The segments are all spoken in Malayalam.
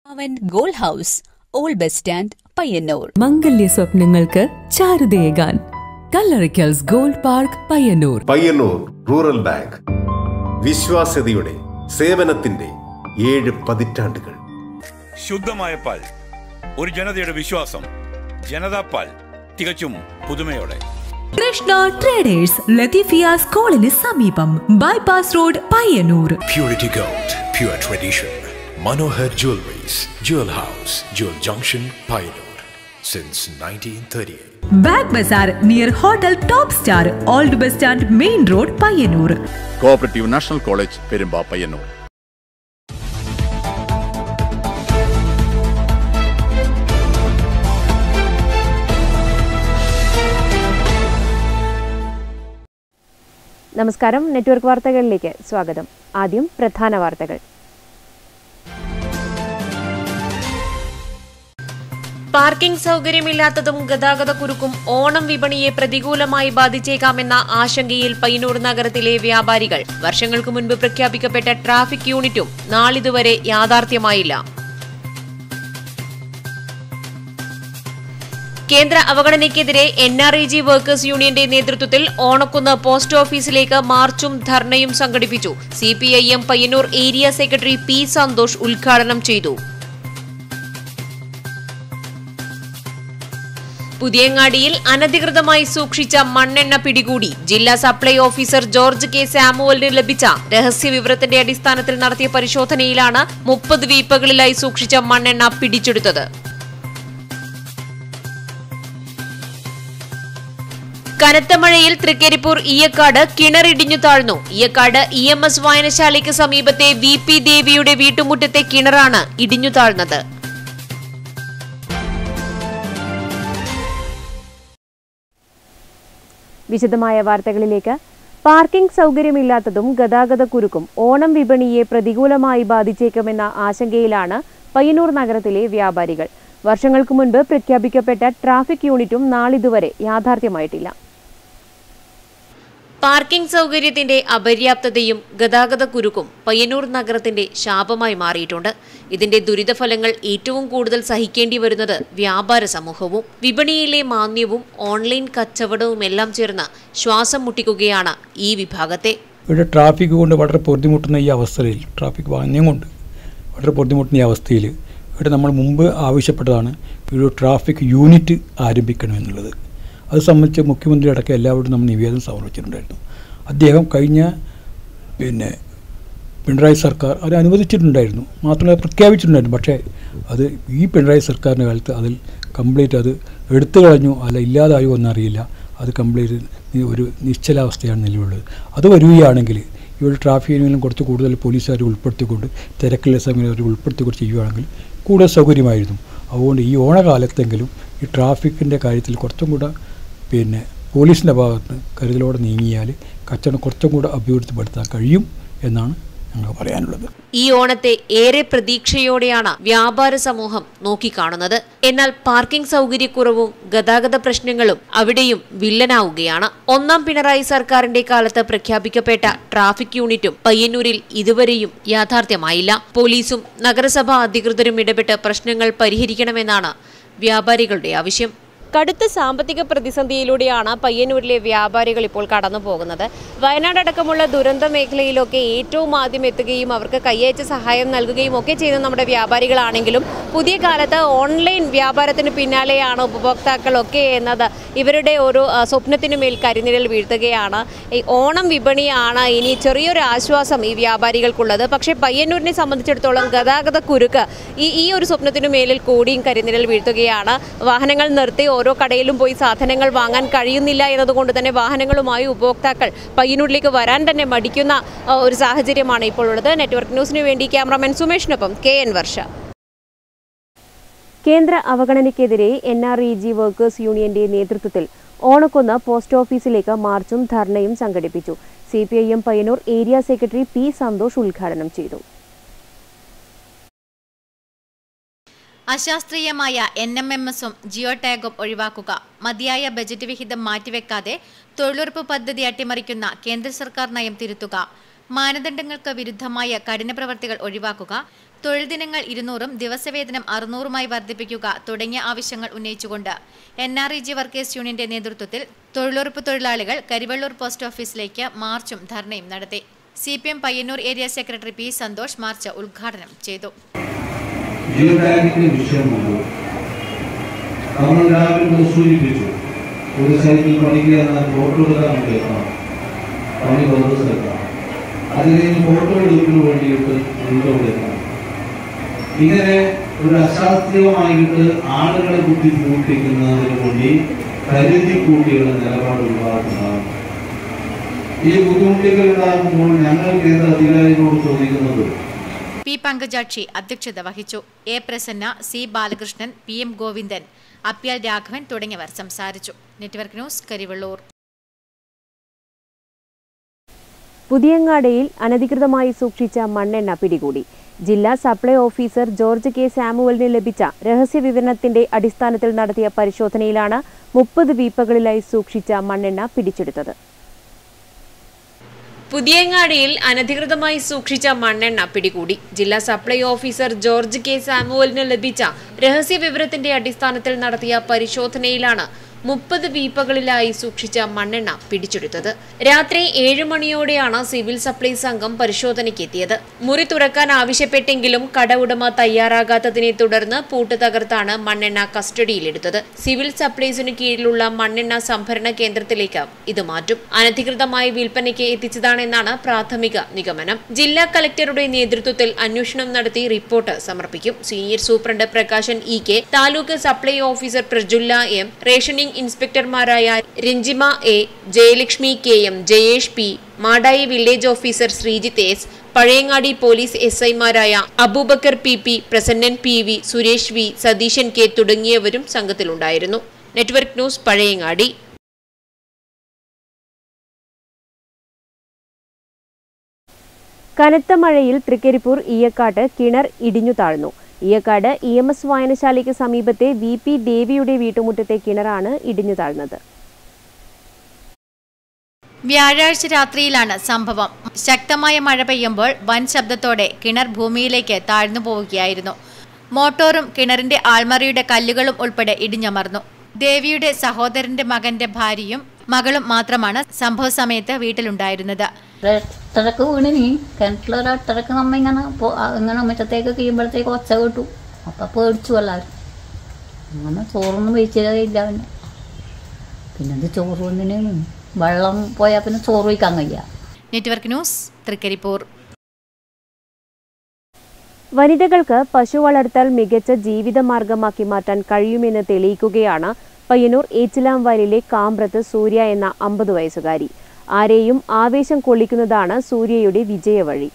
അവൻ gold house old bus stand Payyanur മംഗല്യ സ്വപ്നങ്ങൾക്ക് ചാരുതയേകാൻ Kallarikkals gold park Payyanur Payyanur rural bank വിശ്വാസ്യതയുടെ സേവനത്തിന്റെ ഏഴ് പതിറ്റാണ്ടുകൾ ശുദ്ധമായ പാൽ ഒരു ജനതയുടെ വിശ്വാസം ജനതാ പാൽ തികച്ചും പുതുമയോടെ കൃഷ്ണ ട്രേഡേഴ്സ് ലത്തീഫിയ സ്കൂളിന് സമീപം bypass road Payyanur Purity Gold, pure tradition. Manohar Jewelries, Jewel House, Jewel Junction, Pioneer. Since 1938. Bag bazaar near hotel top star old bus stand main road Payyanur cooperative national college Perumba Payyanur നമസ്കാരം നെറ്റ്വർക്ക് വാർത്തകളിലേക്ക് സ്വാഗതം ആദ്യം പ്രധാന വാർത്തകൾ പാർക്കിംഗ് സൗകര്യമില്ലാത്തതും ഗതാഗത കുരുക്കും ഓണം വിപണിയെ പ്രതികൂലമായി ബാധിച്ചേക്കാമെന്ന ആശങ്കയിൽ പയ്യന്നൂർ നഗരത്തിലെ വ്യാപാരികൾ വർഷങ്ങൾക്ക് മുൻപ് പ്രഖ്യാപിക്കപ്പെട്ട ട്രാഫിക് യൂണിറ്റും നാളിതുവരെ യാഥാർത്ഥ്യമായില്ല കേന്ദ്ര അവഗണനയ്ക്കെതിരെ N R I G workers യൂണിയന്റെ നേതൃത്വത്തിൽ ഓണക്കുന്ന് പോസ്റ്റ് ഓഫീസിലേക്ക് മാർച്ചും ധർണയും സംഘടിപ്പിച്ചു C P I M Payyanur area secretary P Santhosh ഉദ്ഘാടനം ചെയ്തു പുതിയങ്ങാടിയിൽ അനധികൃതമായി സൂക്ഷിച്ച മണ്ണെണ്ണ പിടികൂടി ജില്ലാ സപ്ലൈ ഓഫീസർ ജോർജ് കെ സാമുവലിന് ലഭിച്ച രഹസ്യ വിവരത്തിന്റെ അടിസ്ഥാനത്തിൽ നടത്തിയ പരിശോധനയിലാണ് മുപ്പത് വീപ്പകളിലായി സൂക്ഷിച്ച മണ്ണെണ്ണ പിടിച്ചെടുത്തത് കനത്ത മഴയിൽ തൃക്കരിപ്പൂർ ഈയക്കാട് കിണറിടിഞ്ഞു താഴ്ന്നു ഈയക്കാട് ഇ എം എസ് വായനശാലയ്ക്ക് സമീപത്തെ വി പി ദേവിയുടെ വീട്ടുമുറ്റത്തെ കിണറാണ് ഇടിഞ്ഞു താഴ്ന്നത് വിശദമായ വാർത്തകളിലേക്ക് പാർക്കിംഗ് സൗകര്യമില്ലാത്തതും ഗതാഗത കുരുക്കും ഓണം വിപണിയെ പ്രതികൂലമായി ബാധിച്ചേക്കുമെന്ന ആശങ്കയിലാണ് പയ്യന്നൂർ നഗരത്തിലെ വ്യാപാരികൾ വർഷങ്ങൾക്ക് മുൻപ് പ്രഖ്യാപിക്കപ്പെട്ട ട്രാഫിക് യൂണിറ്റും നാളിതുവരെ യാഥാർത്ഥ്യമായിട്ടില്ല പാർക്കിംഗ് സൗകര്യത്തിന്റെ അപര്യാപ്തതയും ഗതാഗത കുരുക്കും പയ്യന്നൂർ നഗരത്തിന്റെ ശാപമായി മാറിയിട്ടുണ്ട് ഇതിന്റെ ദുരിതഫലങ്ങൾ ഏറ്റവും കൂടുതൽ സഹിക്കേണ്ടി വരുന്നത് വ്യാപാര സമൂഹവും വിപണിയിലെ മാന്ദ്യവും ഓൺലൈൻ കച്ചവടവും എല്ലാം ചേർന്ന് ശ്വാസം മുട്ടിക്കുകയാണ് ഈ വിഭാഗത്തെ ഇവിടെ ട്രാഫിക് കൊണ്ട് വളരെ ബുദ്ധിമുട്ടുന്ന ഈ അവസ്ഥയിൽ ട്രാഫിക് വാഹനം കൊണ്ട് വളരെ ബുദ്ധിമുട്ടുന്ന ഈ അവസ്ഥയിൽ ഇവിടെ നമ്മൾ മുമ്പ് ആവശ്യപ്പെട്ടതാണ് ഒരു ട്രാഫിക് യൂണിറ്റ് ആരംഭിക്കണമെന്നുള്ളത് അത് സംബന്ധിച്ച് മുഖ്യമന്ത്രി അടക്കം എല്ലാവരോടും നമ്മൾ നിവേദനം സമർപ്പിച്ചിട്ടുണ്ടായിരുന്നു അദ്ദേഹം കഴിഞ്ഞ പിന്നെ പിണറായി സർക്കാർ അത് അനുവദിച്ചിട്ടുണ്ടായിരുന്നു മാത്രമല്ല പ്രഖ്യാപിച്ചിട്ടുണ്ടായിരുന്നു പക്ഷേ അത് ഈ പിണറായി സർക്കാരിൻ്റെ കാലത്ത് അതിൽ കംപ്ലീറ്റ് അത് എടുത്തു കളഞ്ഞു അല്ല ഇല്ലാതായോ എന്നറിയില്ല അത് കംപ്ലീറ്റ് ഒരു നിശ്ചലാവസ്ഥയാണ് നിലവിലുള്ളത് അത് വരികയാണെങ്കിൽ ഇവിടെ ട്രാഫിക് യൂണിയനിലും കുറച്ച് കൂടുതൽ പോലീസുകാർ ഉൾപ്പെടുത്തിക്കൊണ്ട് തിരക്കുള്ള സമയം അവർ ഉൾപ്പെടുത്തിക്കൊണ്ട് ചെയ്യുകയാണെങ്കിൽ കൂടുതൽ സൗകര്യമായിരുന്നു അതുകൊണ്ട് ഈ ഓണകാലത്തെങ്കിലും ഈ ട്രാഫിക്കിൻ്റെ കാര്യത്തിൽ കുറച്ചും കൂടെ പിന്നെ പോലീസിൻ്റെ ഭാഗത്ത് കരുതലോടെ നീങ്ങിയാൽ കച്ചവടം കുറച്ചും കൂടെ അഭിവൃദ്ധിപ്പെടുത്താൻ കഴിയും എന്നാണ് ഞങ്ങൾ പറയാനുള്ളത് ഈ ഓണത്തെ ഏറെ പ്രതീക്ഷയോടെയാണ് വ്യാപാര സമൂഹം നോക്കിക്കാണുന്നത് എന്നാൽ പാർക്കിംഗ് സൗകര്യക്കുറവും ഗതാഗത പ്രശ്നങ്ങളും അവിടെയും വില്ലനാവുകയാണ് ഒന്നാം പിണറായി സർക്കാരിന്റെ കാലത്ത് പ്രഖ്യാപിക്കപ്പെട്ട ട്രാഫിക് യൂണിറ്റും പയ്യന്നൂരിൽ ഇതുവരെയും യാഥാർത്ഥ്യമായില്ല പോലീസും നഗരസഭാ അധികൃതരും ഇടപെട്ട് പ്രശ്നങ്ങൾ പരിഹരിക്കണമെന്നാണ് വ്യാപാരികളുടെ ആവശ്യം കടുത്ത സാമ്പത്തിക പ്രതിസന്ധിയിലൂടെയാണ് പയ്യന്നൂരിലെ വ്യാപാരികൾ ഇപ്പോൾ കടന്നു പോകുന്നത് വയനാട് അടക്കമുള്ള ദുരന്ത മേഖലയിലൊക്കെ ഏറ്റവും ആദ്യം എത്തുകയും അവർക്ക് കയ്യയച്ച സഹായം നൽകുകയും ഒക്കെ ചെയ്യുന്ന നമ്മുടെ വ്യാപാരികളാണെങ്കിലും പുതിയ കാലത്ത് ഓൺലൈൻ വ്യാപാരത്തിന് പിന്നാലെയാണ് ഉപഭോക്താക്കളൊക്കെ എന്നത് ഇവരുടെ ഒരു ആ, സ്വപ്നത്തിനു മേൽ കരിനിഴൽ വീഴ്ത്തുകയാണ് ഈ ഓണം വിപണിയാണ് ഇനി ചെറിയൊരു ആശ്വാസം ഈ വ്യാപാരികൾക്കുള്ളത് പക്ഷേ പയ്യന്നൂരിനെ സംബന്ധിച്ചിടത്തോളം ഗതാഗത കുരുക്ക് ഈ ഈ ഒരു സ്വപ്നത്തിനു മേലിൽ കൂടിയും കരിനിഴൽ വീഴ്ത്തുകയാണ് വാഹനങ്ങൾ നിർത്തി ഓരോ കടയിലും പോയി സാധനങ്ങൾ വാങ്ങാൻ കഴിയുന്നില്ല എന്നതുകൊണ്ട് തന്നെ വാഹനങ്ങളുമായി ഉപഭോക്താക്കൾ പയ്യന്നൂരിലേക്ക് വരാൻ തന്നെ മടിക്കുന്ന ആ, ഒരു സാഹചര്യമാണ് ഇപ്പോൾ ഉള്ളത് നെറ്റ്വർക്ക് ന്യൂസിന് വേണ്ടി ക്യാമറമാൻ സുമേഷിനൊപ്പം കെ എൻ വർഷ കേന്ദ്ര അവഗണനയ്ക്കെതിരെ N R E G workers യൂണിയന്റെ നേതൃത്വത്തിൽ ഓണക്കുന്ന് പോസ്റ്റ് ഓഫീസിലേക്ക് മാർച്ചും ധർണയും സംഘടിപ്പിച്ചു C P I M Payyanur area secretary P Santhosh ഉദ്ഘാടനം ചെയ്തു അശാസ്ത്രീയമായ എൻ എം എം എസും ജിയോ ടാഗും ഒഴിവാക്കുക മതിയായ ബജറ്റ് വിഹിതം മാറ്റിവെക്കാതെ തൊഴിലുറപ്പ് പദ്ധതി അട്ടിമറിക്കുന്ന കേന്ദ്ര സർക്കാർ നയം തിരുത്തുക മാനദണ്ഡങ്ങൾക്ക് വിരുദ്ധമായ കഠിന പ്രവർത്തികൾ ഒഴിവാക്കുക തൊഴിൽ ദിനങ്ങൾ ഇരുന്നൂറും ദിവസവേതനം അറുന്നൂറുമായി വർദ്ധിപ്പിക്കുക തുടങ്ങിയ ആവശ്യങ്ങൾ ഉന്നയിച്ചുകൊണ്ട് N R E G workers യൂണിയന്റെ നേതൃത്വത്തിൽ തൊഴിലുറപ്പ് തൊഴിലാളികൾ കരിവള്ളൂർ പോസ്റ്റ് ഓഫീസിലേക്ക് മാർച്ചും ധർണയും നടത്തി C P M Payyanur area secretary P Santhosh march ഉദ്ഘാടനം ചെയ്തു ജിയോ ടാഗിന്റെ വിഷയമുണ്ട് നമ്മൾ രാവിലെ ഒന്ന് സൂചിപ്പിച്ചു ഒരു സൈറ്റിൽ പണിക്കുക എന്നാൽ ഫോട്ടോ എടുക്കാൻ കേൾക്കണം പണി വേറെ സ്ഥലത്താണ് അത് കഴിഞ്ഞ് ഫോട്ടോ എടുപ്പിന് വേണ്ടിയിട്ട് വീട്ടോട് എത്തണം ഇങ്ങനെ ഒരു അശാസ്ത്രീയമായിട്ട് ആളുകളെ ബുദ്ധി പൂട്ടിക്കുന്നതിന് വേണ്ടി കരുതി കൂട്ടിയുള്ള നിലപാട് ഉണ്ടാകുന്നതാണ് ഈ ബുദ്ധിമുട്ടുകൾ ഉണ്ടാകുമ്പോൾ ഞങ്ങൾ കേന്ദ്ര അധികാരികളോട് ചോദിക്കുന്നത് പി പങ്കജാക്ഷി അധ്യക്ഷത വഹിച്ചു A Prasanna C Balakrishnan P M Govindan അപ്യാൽ രാഘവൻ തുടങ്ങിയവർ സംസാരിച്ചു നെറ്റ്വർക്ക് ന്യൂസ് കരിവള്ളൂർ പുതിയങ്ങാടിയിൽ അനധികൃതമായി സൂക്ഷിച്ച മണ്ണെണ്ണ പിടികൂടി ജില്ലാ സപ്ലൈ ഓഫീസർ ജോർജ് കെ സാമുവലിന് ലഭിച്ച രഹസ്യ വിവരണത്തിന്റെ അടിസ്ഥാനത്തിൽ നടത്തിയ പരിശോധനയിലാണ് മുപ്പത് വീപ്പകളിലായി സൂക്ഷിച്ച മണ്ണെണ്ണ പിടിച്ചെടുത്തത് പുതിയങ്ങാടിയിൽ അനധികൃതമായി സൂക്ഷിച്ച മണ്ണെണ്ണ പിടികൂടി ജില്ലാ സപ്ലൈ ഓഫീസർ ജോർജ് കെ സാമുവലിന് ലഭിച്ച രഹസ്യ വിവരത്തിന്റെ അടിസ്ഥാനത്തിൽ നടത്തിയ പരിശോധനയിലാണ് മുപ്പത് വീപ്പകളിലായി സൂക്ഷിച്ച മണ്ണെണ്ണ പിടിച്ചെടുത്തത് രാത്രി ഏഴ് മണിയോടെയാണ് സിവിൽ സപ്ലൈ സംഘം പരിശോധനയ്ക്ക് എത്തിയത് മുറി തുറക്കാൻ ആവശ്യപ്പെട്ടെങ്കിലും കട ഉടമ തയ്യാറാകാത്തതിനെ തുടർന്ന് പൂട്ട് തകർത്താണ് മണ്ണെണ്ണ കസ്റ്റഡിയിലെടുത്തത് സിവിൽ സപ്ലൈസിനു കീഴിലുള്ള മണ്ണെണ്ണ സംഭരണ കേന്ദ്രത്തിലേക്ക് ഇത് മാറ്റും അനധികൃതമായി വിൽപ്പനയ്ക്ക് എത്തിച്ചതാണെന്നാണ് പ്രാഥമിക നിഗമനം ജില്ലാ കലക്ടറുടെ നേതൃത്വത്തിൽ അന്വേഷണം നടത്തി റിപ്പോർട്ട് സമർപ്പിക്കും senior superintendent Prakashan E K taluk supply officer Prajulla M rationing ഇൻസ്പെക്ടർമാരായ Ranjima A Jayalakshmi K M Jayesh P Madayi village officer Sreejith S Pazhayangadi police S ഐമാരായ Aboobacker P P Prasannan P V Suresh V Satheesan K തുടങ്ങിയവരും സംഘത്തിലുണ്ടായിരുന്നു നെറ്റ്വർക്ക് ന്യൂസ് പഴയങ്ങാടി കനത്ത മഴയിൽ തൃക്കരിപ്പൂർ ഈയക്കാട്ട് കിണർ ഇടിഞ്ഞു താഴ്ന്നു ഈയക്കാട് ഇ എം എസ് വായനശാലയ്ക്ക് സമീപത്തെ വി പി ദേവിയുടെ വീട്ടുമുറ്റത്തെ കിണറാണ് ഇടിഞ്ഞു താഴ്ന്നത് വ്യാഴാഴ്ച രാത്രിയിലാണ് സംഭവം ശക്തമായ മഴ പെയ്യുമ്പോൾ വൻ ശബ്ദത്തോടെ കിണർ ഭൂമിയിലേക്ക് താഴ്ന്നു പോവുകയായിരുന്നു മോട്ടോറും കിണറിന്റെ ആൾമറയുടെ കല്ലുകളും ഉൾപ്പെടെ ഇടിഞ്ഞമർന്നു ദേവിയുടെ സഹോദരന്റെ മകന്റെ ഭാര്യയും മകളും മാത്രമാണ് സംഭവ സമയത്ത് വീട്ടിലുണ്ടായിരുന്നത് എട്ടരക്ക് വീണിനി കിണറ്റിലൊരു എട്ടരക്ക് നമ്മ ഇങ്ങനെ പോ- ആ ഇങ്ങനെ മുറ്റത്തേക്ക് കഴിയുമ്പോഴത്തേക്ക് ഒച്ച കിട്ടു അപ്പം പേടിച്ചു എല്ലാവരും അങ്ങനെ ചോറൊന്നും വെച്ചില്ല പിന്നെ പിന്നെ ഇത് ചോറ് കൊണ്ടിനാണ് വെള്ളം പോയാൽ പിന്നെ ചോറ് വയ്ക്കാൻ കഴിയുക നെറ്റ്വർക്ക് ന്യൂസ് തൃക്കരിപ്പൂർ വനിതകൾക്ക് പശു വളർത്തൽ മികച്ച ജീവിതമാർഗമാക്കി മാറ്റാൻ കഴിയുമെന്ന് തെളിയിക്കുകയാണ് പയ്യന്നൂർ ഏച്ചിലാംവാലിലെ കാമ്പ്രത്ത് സൂര്യ എന്ന അമ്പത് വയസ്സുകാരി ആരെയും ആവേശം കൊള്ളിക്കുന്നതാണ് സൂര്യയുടെ വിജയവഴി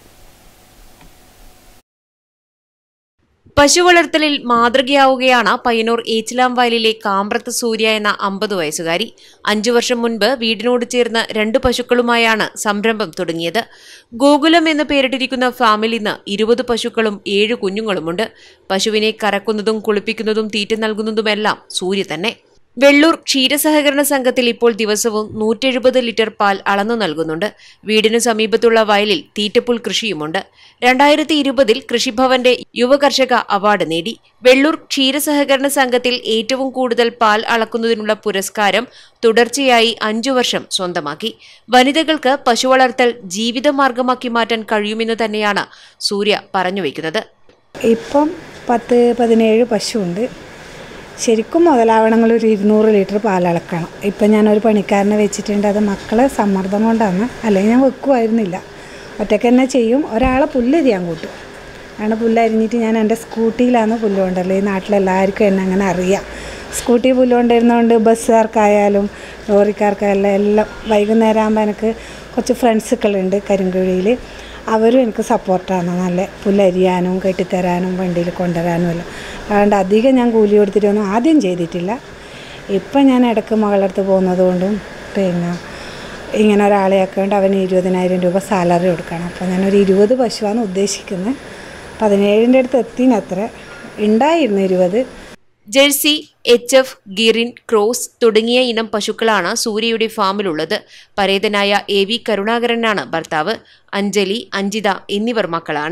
പശു വളർത്തലിൽ മാതൃകയാവുകയാണ് പയ്യന്നൂർ ഏച്ചിലാം വയലിലെ കാമ്പ്രത്ത് സൂര്യ എന്ന അമ്പത് വയസ്സുകാരി അഞ്ചു വർഷം മുൻപ് വീടിനോട് ചേർന്ന് രണ്ട് പശുക്കളുമായാണ് സംരംഭം തുടങ്ങിയത് ഗോകുലം എന്ന് പേരിട്ടിരിക്കുന്ന ഫാമിൽ ഇന്ന് ഇരുപത് പശുക്കളും ഏഴ് കുഞ്ഞുങ്ങളുമുണ്ട് പശുവിനെ കറക്കുന്നതും കുളിപ്പിക്കുന്നതും തീറ്റ നൽകുന്നതുമെല്ലാം സൂര്യ തന്നെ വെള്ളൂർ ക്ഷീരസഹകരണ സംഘത്തിൽ ഇപ്പോൾ ദിവസവും നൂറ്റെഴുപത് ലിറ്റർ പാൽ അളന്നു നൽകുന്നുണ്ട് വീടിനു സമീപത്തുള്ള വയലിൽ തീറ്റപ്പുൽ കൃഷിയുമുണ്ട് രണ്ടായിരത്തി ഇരുപതിൽ കൃഷിഭവന്റെ യുവകർഷക അവാർഡ് നേടി വെള്ളൂർ ക്ഷീരസഹകരണ സംഘത്തിൽ ഏറ്റവും കൂടുതൽ പാൽ അളക്കുന്നതിനുള്ള പുരസ്കാരം തുടർച്ചയായി അഞ്ചു വർഷം സ്വന്തമാക്കി വനിതകൾക്ക് പശു വളർത്തൽ ജീവിതമാർഗമാക്കി മാറ്റാൻ കഴിയുമെന്ന് തന്നെയാണ് സൂര്യ പറഞ്ഞുവെക്കുന്നത് ഇപ്പം പത്ത് പതിനേഴ് പശുവുണ്ട് ശരിക്കും മുതലാവണമെങ്കിൽ ഒരു ഇരുന്നൂറ് ലിറ്റർ പാലളക്കണം ഇപ്പം ഞാനൊരു പണിക്കാരനെ വെച്ചിട്ടുണ്ട് അത് മക്കളെ സമ്മർദ്ദം കൊണ്ടാണ് അല്ലെങ്കിൽ ഞാൻ വെക്കുമായിരുന്നില്ല ഒറ്റയ്ക്ക് തന്നെ ചെയ്യും ഒരാളെ പുല്ല് ചെയ്യാൻ കൂട്ടും ആണ് പുല്ല് അരിഞ്ഞിട്ട് ഞാൻ എൻ്റെ സ്കൂട്ടിയിലാണ് പുല്ല് കൊണ്ടല്ലേ ഈ നാട്ടിലെല്ലാവർക്കും എന്നെ അങ്ങനെ അറിയാം സ്കൂട്ടി പുല്ല് കൊണ്ടിരുന്നതുകൊണ്ട് ബസ്സുകാർക്കായാലും ലോറിക്കാർക്കായാലും എല്ലാം വൈകുന്നേരം ആകുമ്പോൾ എനിക്ക് കുറച്ച് ഫ്രണ്ട്സുകളുണ്ട് കരിങ്കുഴിയിൽ അവരും എനിക്ക് സപ്പോർട്ടാണ് നല്ല പുല്ലരിയാനും കെട്ടിത്തരാനും വണ്ടിയിൽ കൊണ്ടുവരാനും എല്ലാം അതുകൊണ്ട് അധികം ഞാൻ കൂലി കൊടുത്തിട്ടൊന്നും ആദ്യം ചെയ്തിട്ടില്ല ഇപ്പം ഞാൻ ഇടയ്ക്ക് മകളടുത്ത് പോകുന്നത് കൊണ്ടും പിന്നെ ഇങ്ങനെ ഒരാളെയൊക്കെ ഉണ്ട് അവന് ഇരുപതിനായിരം രൂപ സാലറി കൊടുക്കണം അപ്പോൾ ഞാനൊരു ഇരുപത് പശുവാണ് ഉദ്ദേശിക്കുന്നത് പതിനേഴിൻ്റെ അടുത്ത് എത്തിനത്ര ഉണ്ടായിരുന്നു ഇരുപത് ജേഴ്സി എച്ച് എഫ് ഗിറിൻ ക്രോസ് തുടങ്ങിയ ഇനം പശുക്കളാണ് സൂര്യയുടെ ഫാമിലുള്ളത് പരേതനായ എ വി കരുണാകരനാണ് ഭർത്താവ് അഞ്ജലി അഞ്ജിത എന്നിവർ മക്കളാണ്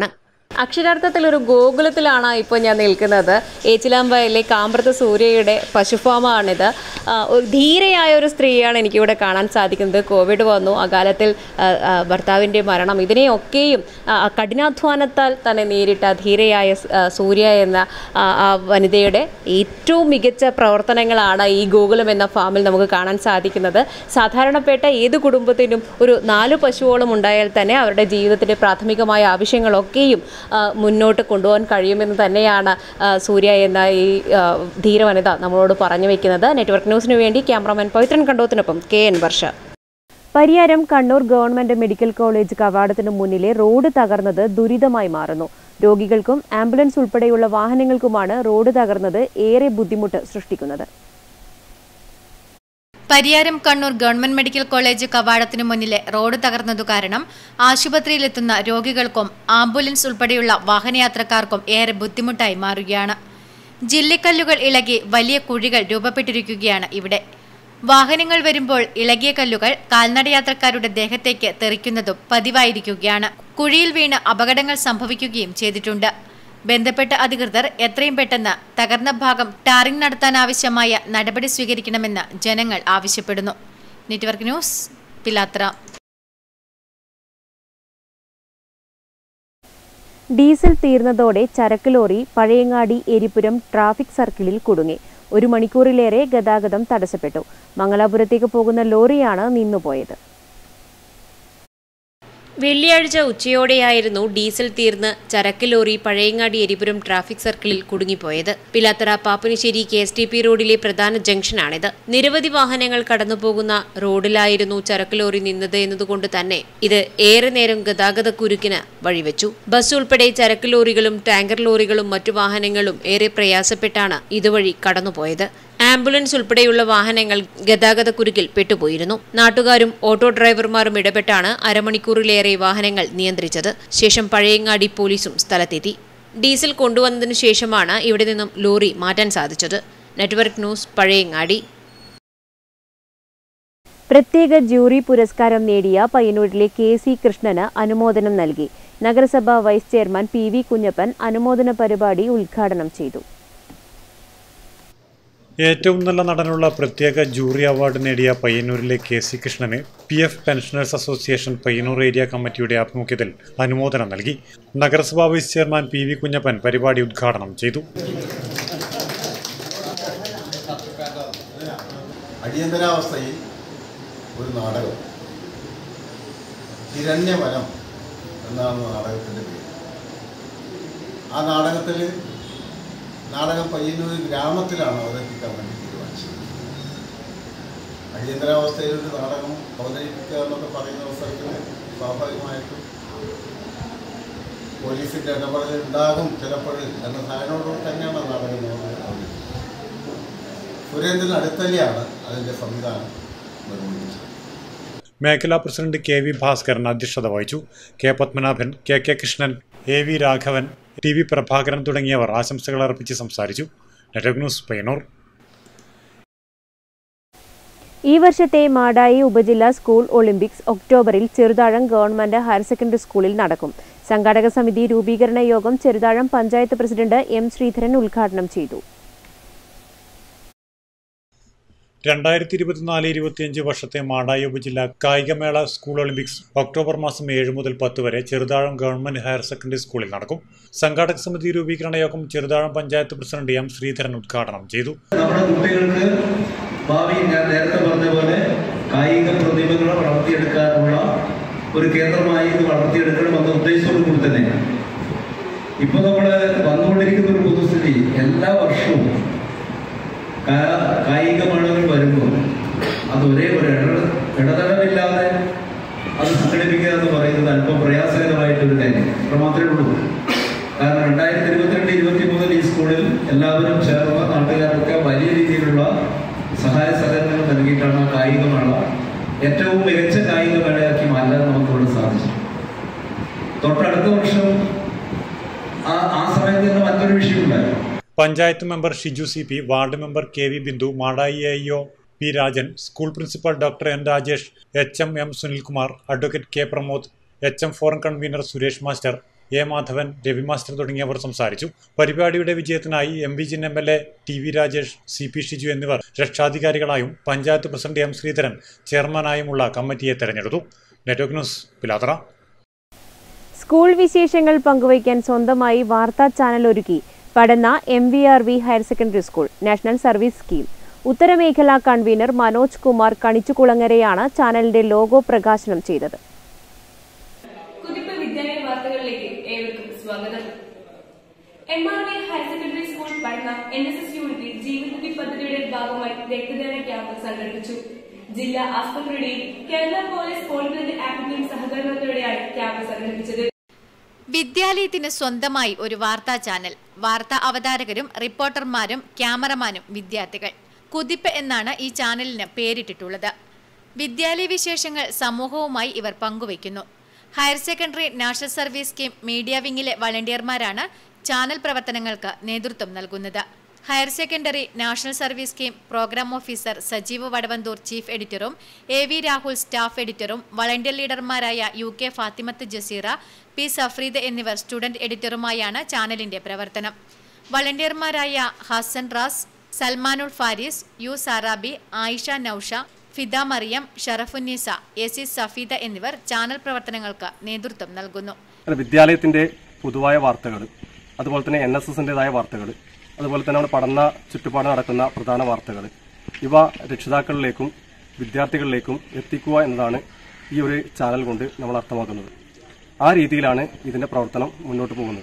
അക്ഷരാർത്ഥത്തിൽ ഒരു ഗോകുലത്തിലാണ് ഇപ്പോൾ ഞാൻ നിൽക്കുന്നത് ഏച്ചിലാമ്പയിലെ കാമ്പ്രത്ത് സൂര്യയുടെ പശുഫാമാണിത് ആ, ഒരു ധീരയായ ഒരു സ്ത്രീയാണ് എനിക്കിവിടെ കാണാൻ സാധിക്കുന്നത് കോവിഡ് വന്നു അകാലത്തിൽ ആ, ആ, ഭർത്താവിൻ്റെ മരണം ഇതിനെയൊക്കെയും ആ, ആ കഠിനാധ്വാനത്താൽ തന്നെ നേരിട്ട ധീരയായ സ്- ആ, സൂര്യ എന്ന ആ, ആ വനിതയുടെ ഏറ്റവും മികച്ച പ്രവർത്തനങ്ങളാണ് ഈ ഗോകുലം എന്ന ഫാമിൽ നമുക്ക് കാണാൻ സാധിക്കുന്നത് സാധാരണപ്പെട്ട ഏത് കുടുംബത്തിനും ഒരു നാല് പശുവോളം ഉണ്ടായാൽ തന്നെ അവരുടെ ജീവിതത്തിൻ്റെ പ്രാഥമികമായ ആവശ്യങ്ങളൊക്കെയും ആ, മുന്നോട്ട് കൊണ്ടുപോകാൻ കഴിയുമെന്ന് തന്നെയാണ് ആ, സൂര്യ എന്ന ഈ ആ, ധീരവനിത നമ്മളോട് പറഞ്ഞു വെക്കുന്നത് നെറ്റ്വർക്ക് ന്യൂസിനു വേണ്ടി ക്യാമറാമാൻ പവിത്രൻ കണ്ടോത്തിനൊപ്പം K N Varsha Pariyaram Kannur government medical college കവാടത്തിനു മുന്നിലെ റോഡ് തകർന്നത് ദുരിതമായി മാറുന്നു രോഗികൾക്കും ആംബുലൻസ് ഉൾപ്പെടെയുള്ള വാഹനങ്ങൾക്കുമാണ് റോഡ് തകർന്നത് ഏറെ ബുദ്ധിമുട്ട് സൃഷ്ടിക്കുന്നത് Pariyaram Kannur government medical college കവാടത്തിനു മുന്നിലെ റോഡ് തകർന്നതു കാരണം ആശുപത്രിയിലെത്തുന്ന രോഗികൾക്കും ആംബുലൻസ് ഉൾപ്പെടെയുള്ള വാഹനയാത്രക്കാർക്കും ഏറെ ബുദ്ധിമുട്ടായി മാറുകയാണ് ജില്ലിക്കല്ലുകൾ ഇളകി വലിയ കുഴികൾ രൂപപ്പെട്ടിരിക്കുകയാണ് ഇവിടെ വാഹനങ്ങൾ വരുമ്പോൾ ഇളകിയ കല്ലുകൾ കാൽനടയാത്രക്കാരുടെ ദേഹത്തേക്ക് തെറിക്കുന്നതും പതിവായിരിക്കുകയാണ് കുഴിയിൽ വീണ് അപകടങ്ങൾ സംഭവിക്കുകയും ചെയ്തിട്ടുണ്ട് ബന്ധപ്പെട്ട അധികൃതർ എത്രയും പെട്ടെന്ന് തകർന്ന ഭാഗം ടാറിംഗ് നടത്താനാവശ്യമായ നടപടി സ്വീകരിക്കണമെന്ന് ജനങ്ങൾ ആവശ്യപ്പെടുന്നു നെറ്റ്വർക്ക് ന്യൂസ് പിലാത്ര ഡീസൽ തീർന്നതോടെ ചരക്ക് ലോറി പഴയങ്ങാടി എരിപുരം ട്രാഫിക് സർക്കിളിൽ കുടുങ്ങി ഒരു മണിക്കൂറിലേറെ ഗതാഗതം തടസ്സപ്പെട്ടു മംഗലാപുരത്തേക്ക് പോകുന്ന ലോറിയാണ് നിന്നുപോയത് വെള്ളിയാഴ്ച ഉച്ചയോടെയായിരുന്നു ഡീസൽ തീർന്ന് ചരക്ക് ലോറി പഴയങ്ങാടി എരിപുരം ട്രാഫിക് സർക്കിളിൽ കുടുങ്ങിപ്പോയത് Pilathara Pappinisseri K S T P റോഡിലെ പ്രധാന ജംഗ്ഷനാണിത് നിരവധി വാഹനങ്ങൾ കടന്നുപോകുന്ന റോഡിലായിരുന്നു ചരക്ക് ലോറി നിന്നത് എന്നതുകൊണ്ട് തന്നെ ഇത് ഏറെ നേരം ഗതാഗത കുരുക്കിന് വഴിവെച്ചു ബസ് ഉൾപ്പെടെ ചരക്ക് ലോറികളും ടാങ്കർ ലോറികളും മറ്റു വാഹനങ്ങളും ഏറെ പ്രയാസപ്പെട്ടാണ് ഇതുവഴി കടന്നുപോയത് ആംബുലൻസ് ഉൾപ്പെടെയുള്ള വാഹനങ്ങൾ ഗതാഗത കുരുക്കിൽ പെട്ടുപോയിരുന്നു നാട്ടുകാരും ഓട്ടോ ഡ്രൈവർമാരും ഇടപെട്ടാണ് അരമണിക്കൂറിലേറെ വാഹനങ്ങൾ നിയന്ത്രിച്ചത് ശേഷം പഴയങ്ങാടി പോലീസും സ്ഥലത്തെത്തി ഡീസൽ കൊണ്ടുവന്നതിനു ശേഷമാണ് ഇവിടെ നിന്നും ലോറി മാറ്റാൻ സാധിച്ചത് നെറ്റ്വർക്ക് ന്യൂസ് പഴയങ്ങാടി പ്രത്യേക ജൂറി പുരസ്കാരം നേടിയ പയ്യന്നൂരിലെ കെ സി കൃഷ്ണന് അനുമോദനം നൽകി നഗരസഭാ vice chairman P V Kunhappan അനുമോദന പരിപാടി ഉദ്ഘാടനം ചെയ്തു ഏറ്റവും നല്ല നടനുള്ള പ്രത്യേക ജൂറി അവാർഡ് നേടിയ പയ്യന്നൂരിലെ കെ സി കൃഷ്ണന് P F pensioners association Payyanur area കമ്മിറ്റിയുടെ ആഭിമുഖ്യത്തിൽ അനുമോദനം നൽകി നഗരസഭാ vice chairman P V Kunhappan പരിപാടി ഉദ്ഘാടനം ചെയ്തു അടിയന്തരാവസ്ഥയിൽ ഒരു നാടകം ഹിരണ്യവനം എന്നാണ് നാടകത്തിൻ്റെ പേര് ആ നാടകത്തിൽ നാടകം പയ്യന്നൂർ ഗ്രാമത്തിലാണ് അവതരിപ്പിക്കാൻ വേണ്ടി തീരുമാനിച്ചത് അടിയന്തരാവസ്ഥയിൽ ഒരു നാടകം അവതരിപ്പിക്കുക എന്നൊക്കെ പറയുന്ന അവസരത്തിൽ സ്വാഭാവികമായിട്ടും പോലീസിൻ്റെ ഇടപെടൽ ഉണ്ടാകും ചിലപ്പോൾ എന്ന ധാരണയോടുകൂടി തന്നെയാണ് ആ നാടകം അവതരിപ്പിച്ചത് സുരേന്ദ്രൻ അടുത്തലിയാണ് അതിൻ്റെ സംവിധാനം നിർവഹിച്ചത് മേഖലാ പ്രസിഡന്റ് കെ വി ഭാസ്കരൻ അധ്യക്ഷത വഹിച്ചു K Padmanabhan K K Krishnan A V Raghavan T V Prabhakaran തുടങ്ങിയവർ ആശംസകൾ അർപ്പിച്ച് സംസാരിച്ചു നെറ്റ്വർക്ക് ന്യൂസ് പയ്യന്നൂർ ഈ വർഷത്തെ മാടായി ഉപജില്ലാ സ്കൂൾ ഒളിമ്പിക്സ് ഒക്ടോബറിൽ ചെറുതാഴം ഗവൺമെന്റ് ഹയർ സെക്കൻഡറി സ്കൂളിൽ നടക്കും സംഘാടക സമിതി രൂപീകരണ യോഗം ചെറുതാഴം പഞ്ചായത്ത് പ്രസിഡന്റ് എം ശ്രീധരൻ ഉദ്ഘാടനം ചെയ്തു രണ്ടായിരത്തി ഇരുപത്തിനാല് ഇരുപത്തിയഞ്ച് വർഷത്തെ മാടായി ഉപജില്ല കായികമേള സ്കൂൾ ഒളിമ്പിക്സ് ഒക്ടോബർ മാസം ഏഴ് മുതൽ പത്ത് വരെ ചെറുതാഴം ഗവൺമെന്റ് ഹയർ സെക്കൻഡറി സ്കൂളിൽ നടക്കും സംഘാടക സമിതി രൂപീകരണ യോഗം ചെറുതാഴം പഞ്ചായത്ത് പ്രസിഡന്റ് എം ശ്രീധരൻ ഉദ്ഘാടനം ചെയ്തു നമ്മുടെ കുട്ടികൾക്ക് ഭാവിയിൽ ഞാൻ നേരത്തെ പറഞ്ഞ പോലെ കായിക പ്രതിഭകളെ വളർത്തിയെടുക്കാനുള്ള ഒരു കേന്ദ്രമായി ഇത് വളർത്തിയെടുക്കണം എന്ന ഉദ്ദേശത്തോടു കൂടി തന്നെ ഇപ്പൊ നമ്മൾ വന്നുകൊണ്ടിരിക്കുന്ന ഒരു പൊതുസ്ഥിതി എല്ലാ വർഷവും കാ- കായിക മേളകൾ വരുമ്പോൾ അത് ഒരേ ഒരു ഇട ഇടതടവില്ലാതെ അത് സംഘടിപ്പിക്കുക എന്ന് പറയുന്നത് അല്പം പ്രയാസകരമായിട്ടൊരു കാര്യം അത്ര മാത്രമേ ഉള്ളൂ കാരണം രണ്ടായിരത്തി ഇരുപത്തിരണ്ട് ഇരുപത്തി മൂന്നിൽ ഈ സ്കൂളിൽ എല്ലാവരും ചേർന്ന് നാട്ടുകാരൊക്കെ വലിയ രീതിയിലുള്ള സഹായ സഹകരണങ്ങൾ നൽകിയിട്ടാണ് ആ കായിക മേള ഏറ്റവും മികച്ച കായിക മേളയാക്കി മാറ്റാൻ നമുക്കിവിടെ സാധിച്ചു തൊട്ടടുത്ത വർഷം ആ ആ സമയത്ത് തന്നെ മറ്റൊരു വിഷയമുണ്ടായിരുന്നു panchayat member Shiju C P ward member K V Bindu Madayi A E O P Rajan school principal doctor N Rajesh H M M Sunilkumar advocate K Pramod H M forum convener Suresh master A Madhavan Ravi master തുടങ്ങിയവർ സംസാരിച്ചു പരിപാടിയുടെ വിജയത്തിനായി M Vijin M L A T V Rajesh C P Shiju എന്നിവർ രക്ഷാധികാരികളായും പഞ്ചായത്ത് പ്രസിഡന്റ് എം ശ്രീധരൻ ചെയർമാനായുമുള്ള കമ്മിറ്റിയെ തെരഞ്ഞെടുത്തു നെറ്റ്വർക്ക് ന്യൂസ് പിലാത്തറ സ്കൂൾ വിശേഷങ്ങൾ പങ്കുവയ്ക്കാൻ സ്വന്തമായി വാർത്താ ചാനൽ ഒരുക്കി Padanna M V R V higher secondary school national service scheme ഉത്തരമേഖലാ കൺവീനർ മനോജ് കുമാർ കണിച്ചുകുളങ്ങരയാണ് ചാനലിന്റെ ലോഗോ പ്രകാശനം ചെയ്തത് കുതിപ്പ് വിദ്യാലയ വാർത്തകളിലേക്ക് ഏവർക്കും സ്വാഗതം M R V higher secondary school പഠന എൻ എസ് എസ് യൂണിറ്റിൽ ജീവനദി പദ്ധതിയുടെ ഭാഗമായി രക്തദാന ക്യാമ്പ് സംഘടിപ്പിച്ചു ജില്ലാ ആസ്പത്രിയുടെയും കേരള പോലീസ് പോളിബ്ലഡ് ആക്ടിന്റെയും സഹകരണത്തോടെയാണ് ക്യാമ്പ് സംഘടിപ്പിച്ചത് വിദ്യാലയത്തിന് സ്വന്തമായി ഒരു വാർത്താ ചാനൽ വാർത്താ അവതാരകരും റിപ്പോർട്ടർമാരും ക്യാമറമാനും വിദ്യാർത്ഥികൾ കുതിപ്പ് എന്നാണ് ഈ ചാനലിന് പേരിട്ടിട്ടുള്ളത് വിദ്യാലയ വിശേഷങ്ങൾ സമൂഹവുമായി ഇവർ പങ്കുവയ്ക്കുന്നു higher secondary national service scheme media വിങ്ങിലെ വളണ്ടിയർമാരാണ് ചാനൽ പ്രവർത്തനങ്ങൾക്ക് നേതൃത്വം നൽകുന്നത് higher secondary national service scheme programme officer Sajeev Vadavanthur chief എഡിറ്ററും എ വി രാഹുൽ സ്റ്റാഫ് എഡിറ്ററും വളണ്ടിയർ ലീഡർമാരായ U K Fathimath Jaseera P Safreed എന്നിവർ സ്റ്റുഡന്റ് എഡിറ്ററുമായാണ് ചാനലിന്റെ പ്രവർത്തനം വളണ്ടിയർമാരായ Hasan Raz Salmanul Faris U Sarabi Ayisha Nousha Fida Mariyam Sharafunnisa A C Safeeda എന്നിവർ ചാനൽ പ്രവർത്തനങ്ങൾക്ക് നേതൃത്വം നൽകുന്നു വിദ്യാലയത്തിന്റെ പൊതുവായ വാർത്തകൾ അതുപോലെ തന്നെ എൻ എസ് എസിൻ്റെതായ വാർത്തകൾ അതുപോലെ തന്നെ നമ്മുടെ പഠന ചുറ്റുപാട് നടക്കുന്ന പ്രധാന വാർത്തകൾ ഇവ രക്ഷിതാക്കളിലേക്കും വിദ്യാർത്ഥികളിലേക്കും എത്തിക്കുക എന്നതാണ് ഈ ഒരു ചാനൽ കൊണ്ട് നമ്മൾ അർത്ഥമാക്കുന്നത് ആ രീതിയിലാണ് ഇതിന്റെ പ്രവർത്തനം മുന്നോട്ട് പോകുന്നത്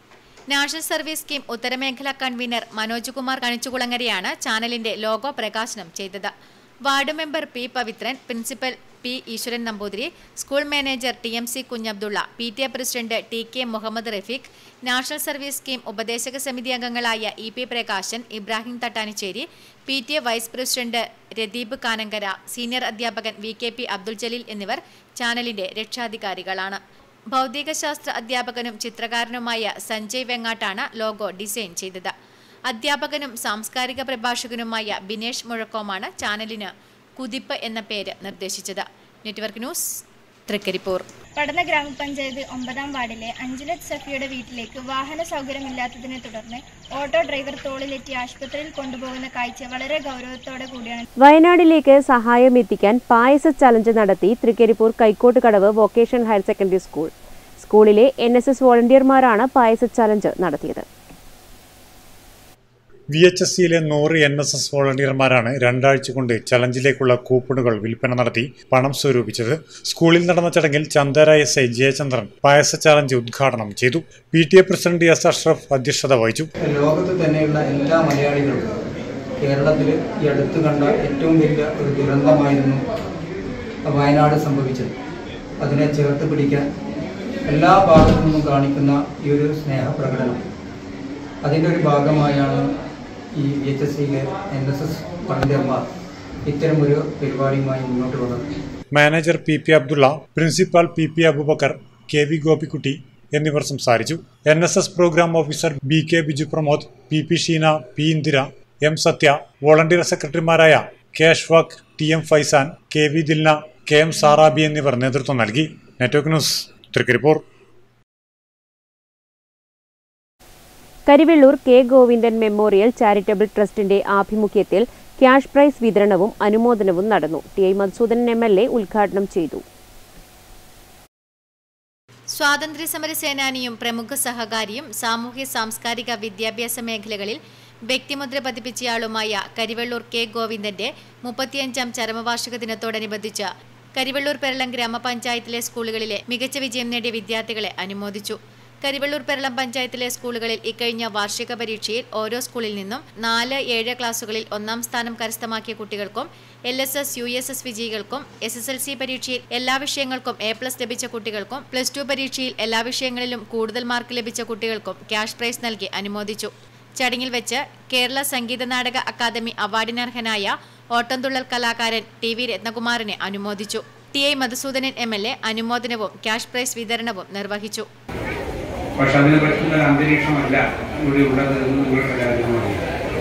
നാഷണൽ സർവീസ് സ്കീം ഉത്തരമേഖല കൺവീനർ മനോജ് കുമാർ കണിച്ചുകുളങ്ങരയാണ് ചാനലിന്റെ ലോഗോ പ്രകാശനം ചെയ്തത് ward member P Pavithran principal P Eswaran Namboothiri school manager T M C Kunhabdulla P T A president T K Muhammad Rafeeq national service scheme ഉപദേശക സമിതി അംഗങ്ങളായ E P Prakashan Ibrahim Thattanissery P T A vice president Radeep Kanankara senior അധ്യാപകൻ V K P Abdul Jaleel എന്നിവർ ചാനലിന്റെ രക്ഷാധികാരികളാണ് ഭൗതികശാസ്ത്ര അധ്യാപകനും ചിത്രകാരനുമായ സഞ്ജയ് വെങ്ങാട്ടാണ് ലോഗോ ഡിസൈൻ ചെയ്തത് അധ്യാപകനും സാംസ്കാരിക പ്രഭാഷകനുമായ ബിനേഷ് മുഴക്കോമാണ് ചാനലിന് കുതിപ്പ് എന്ന പേര് നിർദ്ദേശിച്ചത് നെറ്റ്വർക്ക് ന്യൂസ് തൃക്കരിപ്പൂർ പടന്ന ഗ്രാമപഞ്ചായത്ത് ഒമ്പതാം വാർഡിലെ അഞ്ജുലത് സഫിയുടെ വീട്ടിലേക്ക് വാഹന സൗകര്യമില്ലാത്തതിനെ തുടർന്ന് ഓട്ടോ ഡ്രൈവർ തോളിലെത്തി ആശുപത്രിയിൽ കൊണ്ടുപോകുന്ന കാഴ്ച വളരെ ഗൗരവത്തോടെ കൂടിയാണ് വയനാട്ടിലേക്ക് സഹായം എത്തിക്കാൻ പായസ ചലഞ്ച് നടത്തി Trikaripur Kaikottukadavu vocational higher secondary school സ്കൂളിലെ എൻ എസ് എസ് വോളണ്ടിയർമാരാണ് പായസ ചലഞ്ച് നടത്തിയത് വി എച്ച് എസ് സിയിലെ നൂറ് എൻ എസ് എസ് വോളണ്ടിയർമാരാണ് രണ്ടാഴ്ച കൊണ്ട് ചലഞ്ചിലേക്കുള്ള കൂപ്പണുകൾ വിൽപ്പന നടത്തി പണം സ്വരൂപിച്ചത് സ്കൂളിൽ നടന്ന ചടങ്ങിൽ ചന്ദര എസ് ഐ ജയചന്ദ്രൻ പായസ ചലഞ്ച് ഉദ്ഘാടനം ചെയ്തു P T A president S Ashraf അധ്യക്ഷത വഹിച്ചു ലോകത്ത് തന്നെയുള്ള എല്ലാ മലയാളികൾക്കും കേരളത്തിൽ ഈ അടുത്ത് കണ്ട ഏറ്റവും വലിയ ഒരു ദുരന്തമായിരുന്നു വയനാട് സംഭവിച്ചത് അതിനെ ചേർത്ത് പിടിക്കാൻ എല്ലാ ഭാഗത്തു നിന്നും കാണിക്കുന്ന ഈ ഒരു സ്നേഹപ്രകടനം അതിൻ്റെ ഒരു ഭാഗമായാണ് ഈ വി എച്ച് എസ് സിയിലെ എൻ എസ് എസ് വളണ്ടിയർമാർ ഇത്തരമൊരു പരിപാടിയുമായി മുന്നോട്ട് വന്നത് manager P P Abdulla principal P P Abubacker K V Gopikkutty എന്നിവർ സംസാരിച്ചു N S S programme officer B K Biju Pramod P P Sheena P Indira M Sathya volunteer സെക്രട്ടറിമാരായ K Ashwaq T M Faizan K V Dilna K M Sarabi എന്നിവർ നേതൃത്വം നൽകി network news Trikaripur Karivellur K Govindan memorial charitable ട്രസ്റ്റിന്റെ ആഭിമുഖ്യത്തിൽ ക്യാഷ് പ്രൈസ് വിതരണവും അനുമോദനവും നടന്നു T I Madhusoodanan M L A ഉദ്ഘാടനം ചെയ്തു സ്വാതന്ത്ര്യസമര സേനാനിയും പ്രമുഖ സഹകാരിയും സാമൂഹ്യ സാംസ്കാരിക വിദ്യാഭ്യാസ മേഖലകളിൽ വ്യക്തിമുദ്ര പതിപ്പിച്ചയാളുമായ കരിവെള്ളൂർ കെ ഗോവിന്ദന്റെ മുപ്പത്തിയഞ്ചാം ചരമവാർഷിക ദിനത്തോടനുബന്ധിച്ച് കരിവെള്ളൂർ പെരളം ഗ്രാമപഞ്ചായത്തിലെ സ്കൂളുകളിലെ മികച്ച വിജയം നേടിയ വിദ്യാർത്ഥികളെ അനുമോദിച്ചു കരിവെള്ളൂർ പെരളം പഞ്ചായത്തിലെ സ്കൂളുകളിൽ ഇക്കഴിഞ്ഞ വാർഷിക പരീക്ഷയിൽ ഓരോ സ്കൂളിൽ നിന്നും നാല് ഏഴ് ക്ലാസുകളിൽ ഒന്നാം സ്ഥാനം കരസ്ഥമാക്കിയ കുട്ടികൾക്കും L S S U S S വിജയികൾക്കും എസ് എസ് എൽ സി പരീക്ഷയിൽ എല്ലാ വിഷയങ്ങൾക്കും എ പ്ലസ് ലഭിച്ച കുട്ടികൾക്കും പ്ലസ് ടു പരീക്ഷയിൽ എല്ലാ വിഷയങ്ങളിലും കൂടുതൽ മാർക്ക് ലഭിച്ച കുട്ടികൾക്കും ക്യാഷ് പ്രൈസ് നൽകി അനുമോദിച്ചു ചടങ്ങിൽ വെച്ച് കേരള സംഗീത നാടക അക്കാദമി അവാർഡിനർഹനായ ഓട്ടംതുള്ളൽ കലാകാരൻ ടി വി രത്നകുമാറിനെ അനുമോദിച്ചു T I Madhusoodanan M L A അനുമോദനവും ക്യാഷ് പ്രൈസ് വിതരണവും നിർവഹിച്ചു പക്ഷെ അതിന് പറ്റുന്ന ഒരു അന്തരീക്ഷമല്ല ഇവിടെ ഉള്ളത് എന്ന് നിങ്ങൾക്ക് എല്ലാവർക്കും അറിയാം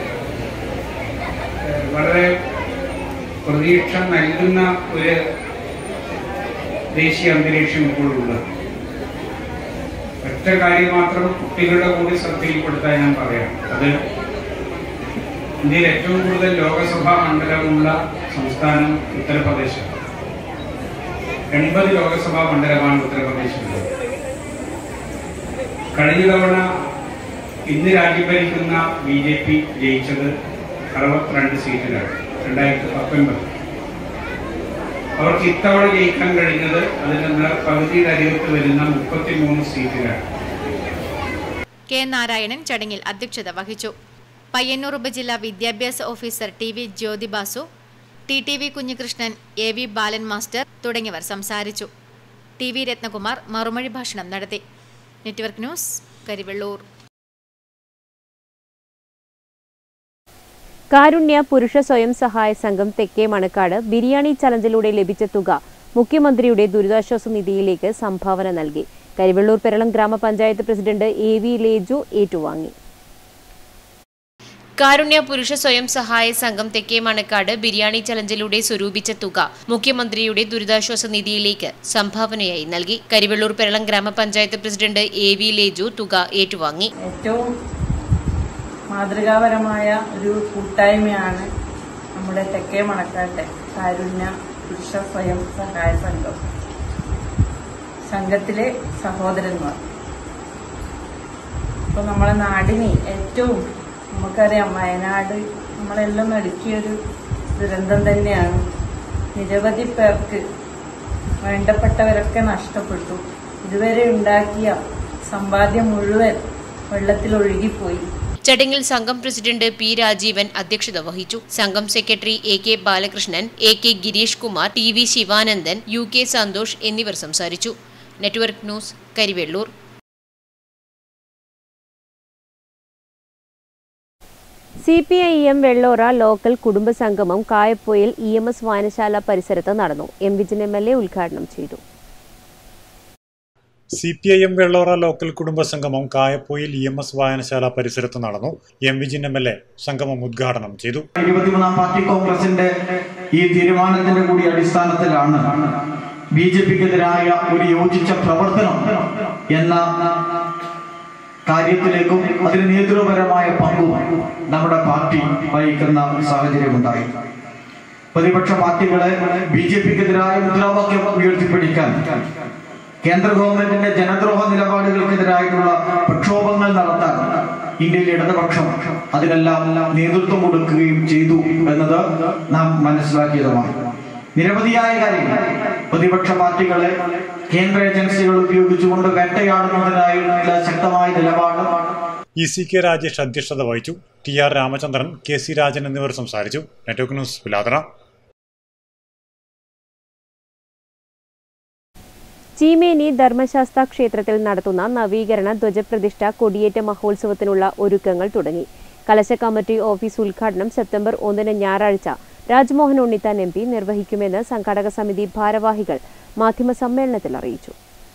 ഏഹ് വളരെ പ്രതീക്ഷ നൽകുന്ന ഒരു ദേശീയ അന്തരീക്ഷം ഇപ്പോൾ ഉള്ളത് ഒറ്റ കാര്യം മാത്രം കുട്ടികളുടെ കൂടി ശ്രദ്ധയിൽപ്പെടുത്താൻ ഞാൻ പറയാം അത് ഇന്ത്യയിൽ ഏറ്റവും കൂടുതൽ ലോകസഭാ മണ്ഡലമുള്ള സംസ്ഥാനം ഉത്തർപ്രദേശാണ് എൺപത് ലോകസഭാ മണ്ഡലമാണ് ഉത്തർപ്രദേശിലുള്ളത് കഴിഞ്ഞ തവണ ഇന്ന് രാജ്യം ഭരിക്കുന്ന ബി ജെ പി ജയിച്ചത് അറുപത്തിരണ്ട് സീറ്റിലാണ് രണ്ടായിരത്തി പത്തൊൻപത് അവർക്ക് ഇത്തവണ ജയിക്കാൻ കഴിഞ്ഞത് അതിൽ നിന്ന് പകുതിയുടെ അരികത്ത് വരുന്ന മുപ്പത്തിമൂന്ന് സീറ്റിലാണ് കെ നാരായണൻ ചടങ്ങിൽ അധ്യക്ഷത വഹിച്ചു പയ്യന്നൂർ ഉപജില്ലാ വിദ്യാഭ്യാസ officer T V Jyothibasu T T V Kunhikrishnan A V Balan master തുടങ്ങിയവർ സംസാരിച്ചു ടി വി രത്നകുമാർ മറുമൊഴി ഭാഷണം നടത്തി നെറ്റ്വർക്ക് ന്യൂസ് കരിവെള്ളൂർ കാരുണ്യ പുരുഷ സ്വയം സഹായ സംഘം തെക്കേ മണക്കാട് ബിരിയാണി ചലഞ്ചിലൂടെ ലഭിച്ച തുക മുഖ്യമന്ത്രിയുടെ ദുരിതാശ്വാസ നിധിയിലേക്ക് സംഭാവന നൽകി കരിവെള്ളൂർ പെരളം ഗ്രാമപഞ്ചായത്ത് പ്രസിഡന്റ് എ വി ലേജു ഏറ്റുവാങ്ങി കാരുണ്യ പുരുഷ സ്വയം സഹായ സംഘം തെക്കേ മണക്കാട് ബിരിയാണി ചലഞ്ചിലൂടെ സ്വരൂപിച്ച തുക മുഖ്യമന്ത്രിയുടെ ദുരിതാശ്വാസ നിധിയിലേക്ക് സംഭാവനയായി നൽകി കരിവെള്ളൂർ പെരളം ഗ്രാമപഞ്ചായത്ത് പ്രസിഡന്റ് എ വി ലേജു തുക ഏറ്റുവാങ്ങി ഏറ്റവും മാതൃകാപരമായ ഒരു കൂട്ടായ്മയാണ് നമ്മുടെ തെക്കേ മണക്കാട്ടെ കാരുണ്യ പുരുഷ സ്വയം സഹായ സംഘം സംഘത്തിലെ സഹോദരന്മാർ അപ്പോൾ നമ്മളെ നാടിന് ഏറ്റവും നമുക്കറിയാം വയനാട് നമ്മളെല്ലാം നടുക്കിയൊരു ദുരന്തം തന്നെയാണ് നിരവധി പേർക്ക് വേണ്ടപ്പെട്ടവരൊക്കെ നഷ്ടപ്പെട്ടു ഇതുവരെ ഉണ്ടാക്കിയ സമ്പാദ്യം മുഴുവൻ വെള്ളത്തിൽ ഒഴുകിപ്പോയി ചടങ്ങിൽ സംഘം പ്രസിഡന്റ് പി രാജീവൻ അധ്യക്ഷത വഹിച്ചു സംഘം secretary A K Balakrishnan A K Girish Kumar T V Sivanandan U K Santhosh എന്നിവർ സംസാരിച്ചു network news Karivellur C P I M Vellora local കുടുംബ സംഗമം കായപ്പൊയിൽ ഇ എം എസ് വായനശാല പരിസരത്ത് നടന്നു M Vijin M L A ഉദ്ഘാടനം ചെയ്തു C P I M Vellora local കുടുംബ സംഗമം കായപ്പൊയിൽ ഇ എം എസ് വായനശാല പരിസരത്ത് നടന്നു M Vijin M L A സംഗമം ഉദ്ഘാടനം ചെയ്തു ഇരുപത്തിമൂന്നാം പാർട്ടി കോൺഗ്രസിന്റെ ഈ തീരുമാനത്തിന്റെ കൂടി അടിസ്ഥാനത്തിലാണ് ബി ജെ പിക്കെതിരായ ഒരു യോജിച്ച പ്രവർത്തനം എന്ന കാര്യത്തിലേക്കും അതിന് നേതൃപരമായ പങ്കും നമ്മുടെ പാർട്ടി വഹിക്കുന്ന സാഹചര്യമുണ്ടായി പ്രതിപക്ഷ പാർട്ടികളെ ബി ജെ പിക്കെതിരായ മുദ്രാവാക്യം ഉയർത്തിപ്പിടിക്കാൻ കേന്ദ്ര ഗവൺമെന്റിന്റെ ജനദ്രോഹ നിലപാടുകൾക്കെതിരായിട്ടുള്ള പ്രക്ഷോഭങ്ങൾ നടത്താൻ ഇന്ത്യയിലെ ഇടതുപക്ഷം അതിനെല്ലാം നേതൃത്വം കൊടുക്കുകയും ചെയ്തു എന്നത് നാം മനസ്സിലാക്കിയതുമാണ് നിരവധിയായ കാര്യങ്ങൾ പ്രതിപക്ഷ പാർട്ടികളെ കേന്ദ്ര ഏജൻസികൾ ഉപയോഗിച്ചുകൊണ്ട് വേട്ടയാടുന്നതിനായുള്ള ശക്തമായ നിലപാട് ഇ സി കെ രാജേഷ് അധ്യക്ഷത വഹിച്ചു T R Ramachandran K C Rajan എന്നിവർ സംസാരിച്ചു നെറ്റ്വർക്ക് ന്യൂസ് പിലാതറ ചീമേനി ധർമ്മശാസ്ത്ര ക്ഷേത്രത്തിൽ നടത്തുന്ന നവീകരണ ധ്വജപ്രതിഷ്ഠ കൊടിയേറ്റ മഹോത്സവത്തിനുള്ള ഒരുക്കങ്ങൾ തുടങ്ങി കലശ കമ്മിറ്റി ഓഫീസ് ഉദ്ഘാടനം സെപ്റ്റംബർ ഒന്നിന് ഞായറാഴ്ച രാജ്മോഹൻ ഉണ്ണിത്താൻ എം പി നിർവഹിക്കുമെന്ന് സംഘാടക സമിതി ഭാരവാഹികൾ മാധ്യമസമ്മേളനത്തിൽ അറിയിച്ചു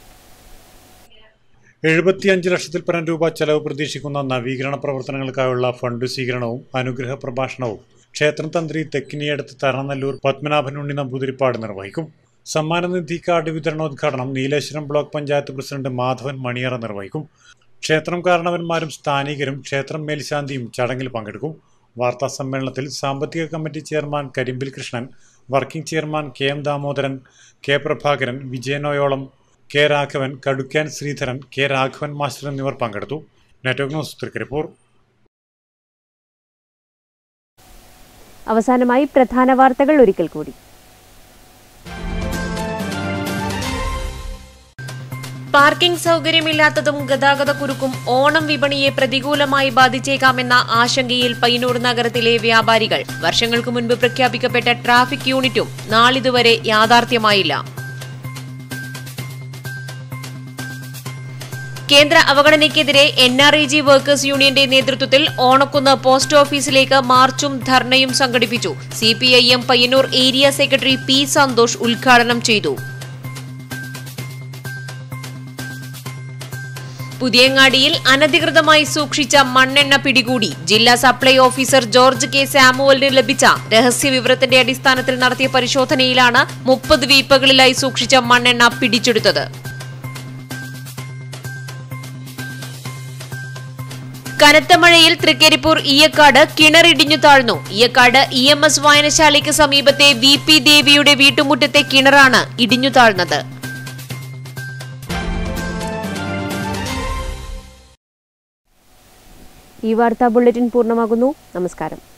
എഴുപത്തിയഞ്ച് ലക്ഷത്തിൽ പരം രൂപ ചെലവ് പ്രതീക്ഷിക്കുന്ന നവീകരണ പ്രവർത്തനങ്ങൾക്കായുള്ള ഫണ്ട് സ്വീകരണവും അനുഗ്രഹ പ്രഭാഷണവും ക്ഷേത്രം തന്ത്രി തെക്കിനിയടുത്ത് തറനല്ലൂർ പത്മനാഭൻ ഉണ്ണി നമ്പൂതിരിപ്പാട് നിർവഹിക്കും സമ്മാനനിധി കാർഡ് വിതരണോദ്ഘാടനം നീലേശ്വരം ബ്ലോക്ക് പഞ്ചായത്ത് പ്രസിഡന്റ് മാധവൻ മണിയറ നിർവഹിക്കും ക്ഷേത്രം കാരണവന്മാരും സ്ഥാനികരും ക്ഷേത്രം മേൽശാന്തിയും ചടങ്ങിൽ പങ്കെടുക്കും വാർത്താ സമ്മേളനത്തിൽ സാമ്പത്തിക committee chairman Karimbil Krishnan working chairman K M Damodaran K Prabhakaran വിജയനോയോളം K Raghavan Kadukkan Sreedharan K Raghavan master എന്നിവർ പങ്കെടുത്തു നെറ്റ്വർക്ക് ന്യൂസ് തൃക്കരിപ്പൂർ അവസാനമായി പ്രധാന വാർത്തകൾ ഒരിക്കൽ കൂടി പാർക്കിംഗ് സൗകര്യമില്ലാത്തതും ഗതാഗതക്കുരുക്കും ഓണം വിപണിയെ പ്രതികൂലമായി ബാധിച്ചേക്കാമെന്ന ആശങ്കയിൽ പയ്യന്നൂർ നഗരത്തിലെ വ്യാപാരികൾ വർഷങ്ങൾക്ക് മുൻപ് പ്രഖ്യാപിക്കപ്പെട്ട ട്രാഫിക് യൂണിറ്റും നാളിതുവരെ യാഥാർത്ഥ്യമായില്ല കേന്ദ്ര അവഗണനയ്ക്കെതിരെ N R I G workers യൂണിയന്റെ നേതൃത്വത്തിൽ ഓണക്കുന്ന് പോസ്റ്റ് ഓഫീസിലേക്ക് മാർച്ചും ധർണയും സംഘടിപ്പിച്ചു C P I M Payyanur area secretary P Santhosh ഉദ്ഘാടനം ചെയ്തു പുതിയങ്ങാടിയിൽ അനധികൃതമായി സൂക്ഷിച്ച മണ്ണെണ്ണ പിടികൂടി ജില്ലാ സപ്ലൈ ഓഫീസർ ജോർജ് കെ സാമുവലിന് ലഭിച്ച രഹസ്യ വിവരത്തിന്റെ അടിസ്ഥാനത്തിൽ നടത്തിയ പരിശോധനയിലാണ് മുപ്പത് വീപ്പകളിലായി സൂക്ഷിച്ച മണ്ണെണ്ണ പിടിച്ചെടുത്തത് കനത്ത മഴയിൽ തൃക്കരിപ്പൂർ ഈയക്കാട് കിണറിടിഞ്ഞു താഴ്ന്നു ഈയക്കാട് ഇ എം എസ് വായനശാലയ്ക്ക് സമീപത്തെ വി പി ദേവിയുടെ വീട്ടുമുറ്റത്തെ കിണറാണ് ഇടിഞ്ഞു താഴ്ന്നത് ഈ വാർത്താ ബുള്ളറ്റിൻ പൂർണ്ണമാകുന്നു നമസ്കാരം